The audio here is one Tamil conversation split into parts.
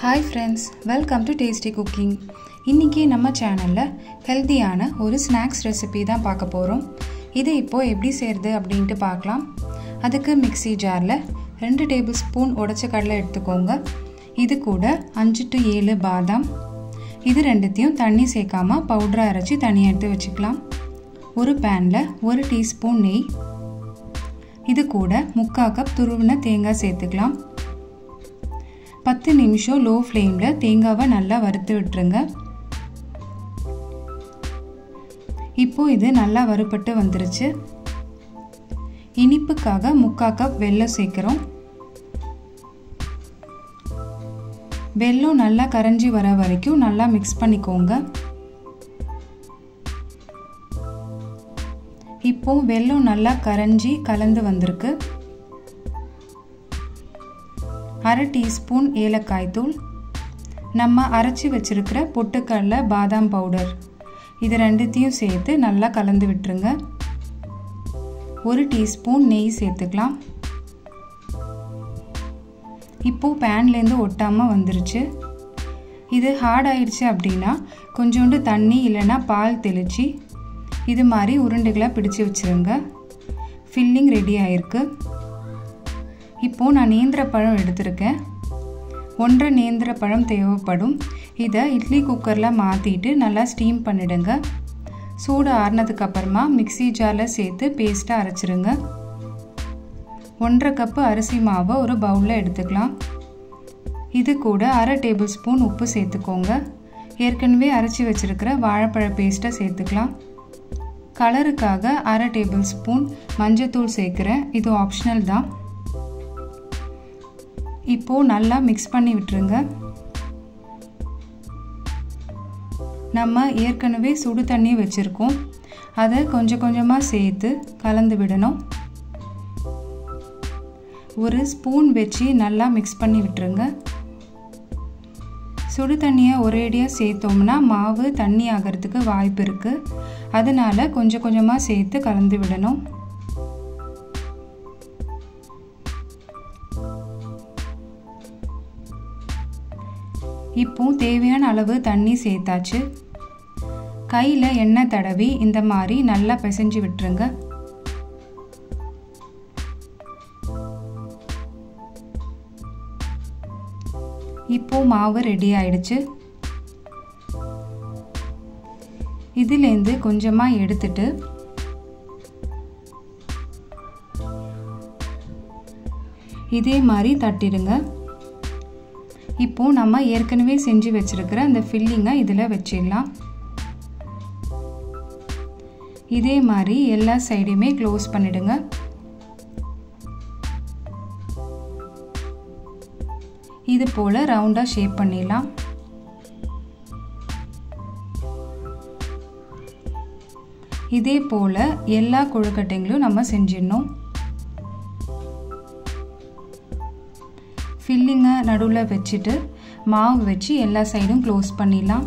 hi friends welcome to tasty cooking இன்றைக்கி நம்ம சேனலில் ஹெல்த்தியான ஒரு ஸ்நாக்ஸ் ரெசிபி தான் பார்க்க போகிறோம் இது இப்போது எப்படி செய்கிறது அப்படின்ட்டு பார்க்கலாம் அதுக்கு மிக்ஸி ஜாரில் ரெண்டு டேபிள் ஸ்பூன் உடச்ச கடலை எடுத்துக்கோங்க இது கூட அஞ்சு டு ஏழு பாதாம் இது ரெண்டுத்தையும் தண்ணி சேர்க்காம பவுடரை அரைச்சி தனியாக எடுத்து வச்சுக்கலாம் ஒரு பேனில் ஒரு டீஸ்பூன் நெய் இது கூட முக்கால் கப் துருவின தேங்காய் சேர்த்துக்கலாம் பத்து நிமிஷம் லோ ஃப்ளேமில் தேங்காவை நல்லா வறுத்து விட்டுருங்க இப்போ இது நல்லா வறுபட்டு வந்துருச்சு இனிப்புக்காக முக்கால் கப் வெல்லம் சேர்க்குறோம் வெல்லம் நல்லா கரைஞ்சி வர வரைக்கும் நல்லா மிக்ஸ் பண்ணிக்கோங்க இப்போ வெல்லம் நல்லா கரைஞ்சி கலந்து வந்திருக்கு அரை டீஸ்பூன் ஏலக்காய் தூள் நம்ம அரைச்சி வச்சுருக்கிற பொட்டுக்கடலை பாதாம் பவுடர் இது ரெண்டுத்தையும் சேர்த்து நல்லா கலந்து விட்டுருங்க ஒரு டீஸ்பூன் நெய் சேர்த்துக்கலாம் இப்போது பேன்லேருந்து ஒட்டாமல் வந்துருச்சு இது ஹார்ட் ஆயிடுச்சு அப்படின்னா கொஞ்சோண்டு தண்ணி இல்லைன்னா பால் தெளித்து இது மாதிரி உருண்டைகளை பிடிச்சி வச்சுருங்க ஃபில்லிங் ரெடி ஆயிருக்கு இப்போது நான் நேந்திர பழம் எடுத்திருக்கேன் ஒன்றரை நேந்திர பழம் தேவைப்படும் இதை இட்லி குக்கரில் மாற்றிட்டு நல்லா ஸ்டீம் பண்ணிடுங்க சூடு ஆறுனதுக்கு அப்புறமா மிக்சி ஜாரில் சேர்த்து பேஸ்ட்டாக அரைச்சிருங்க ஒன்றரை கப்பு அரிசி மாவை ஒரு பவுலில் எடுத்துக்கலாம் இது கூட அரை டேபிள் ஸ்பூன் உப்பு சேர்த்துக்கோங்க ஏற்கனவே அரைச்சி வச்சுருக்கிற வாழைப்பழ பேஸ்ட்டை சேர்த்துக்கலாம் கலருக்காக அரை டேபிள் ஸ்பூன் மஞ்சத்தூள் சேர்க்குறேன் இது ஆப்ஷனல் தான் இப்போது நல்லா மிக்ஸ் பண்ணி விட்டுருங்க நம்ம ஏற்கனவே சுடு தண்ணி வச்சுருக்கோம் அதை கொஞ்சம் கொஞ்சமாக சேர்த்து கலந்து விடணும் ஒரு ஸ்பூன் வச்சு நல்லா மிக்ஸ் பண்ணி விட்டுருங்க சுடு தண்ணியை ஒரேடியாக சேர்த்தோம்னா மாவு தண்ணி ஆகிறதுக்கு வாய்ப்பு இருக்குது அதனால் கொஞ்சம் கொஞ்சமாக சேர்த்து கலந்து விடணும் இப்போ தேவையான அளவு தண்ணி சேர்த்தாச்சு கையில் எண்ணெய் தடவி இந்த மாதிரி நல்லா பிசைஞ்சு விட்டுருங்க இப்போ மாவு ரெடி ஆயிடுச்சு இதுலேருந்து கொஞ்சமாக எடுத்துட்டு இதே மாதிரி தட்டிடுங்க இப்போது நம்ம ஏற்கனவே செஞ்சு வச்சுருக்கிற அந்த ஃபில்லிங்கை இதில் வச்சிடலாம் இதே மாதிரி எல்லா சைடுமே க்ளோஸ் பண்ணிடுங்க இது போல் ரவுண்டாக ஷேப் பண்ணிடலாம் இதே போல் எல்லா கொழுக்கட்டைங்களும் நம்ம செஞ்சிடணும் ஃபில்லிங்கை நடுவில் வச்சுட்டு மாவு வச்சு எல்லா சைடும் க்ளோஸ் பண்ணிடலாம்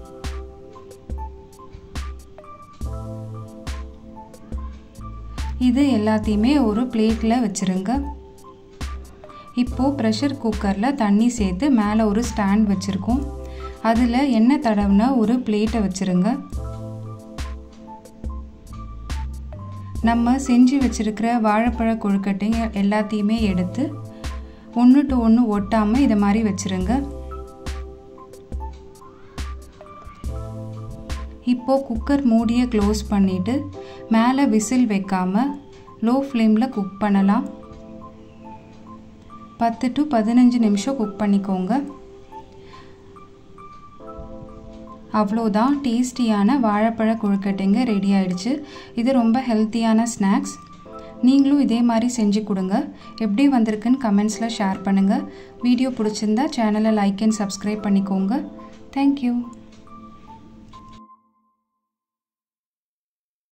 இது எல்லாத்தையுமே ஒரு பிளேட்டில் வச்சுருங்க இப்போது ப்ரெஷர் குக்கரில் தண்ணி சேர்த்து மேலே ஒரு ஸ்டாண்ட் வச்சுருக்கோம் அதில் எண்ணெய் தடவின ஒரு பிளேட்டை வச்சுருங்க நம்ம செஞ்சு வச்சுருக்கிற வாழைப்பழ கொழுக்கட்டைங்க எல்லாத்தையுமே எடுத்து ஒன்று டு ஒன்று ஒட்டாமல் இதை மாதிரி வச்சுருங்க இப்போது குக்கர் மூடியை க்ளோஸ் பண்ணிவிட்டு மேலே விசில் வைக்காமல் லோ ஃப்ளேமில் குக் பண்ணலாம் பத்து டு பதினஞ்சு நிமிஷம் குக் பண்ணிக்கோங்க அவ்வளோதான் டேஸ்டியான வாழைப்பழ கொழுக்கட்டைங்க ரெடி ஆயிடுச்சு இது ரொம்ப ஹெல்த்தியான ஸ்நாக்ஸ் நீங்களும் இதே மாதிரி செஞ்சு கொடுங்க எப்படி வந்திருக்குன்னு கமெண்ட்ஸில் ஷேர் பண்ணுங்கள் வீடியோ பிடிச்சிருந்தா சேனலை லைக் அண்ட் சப்ஸ்கிரைப் பண்ணிக்கோங்க தேங்க்யூ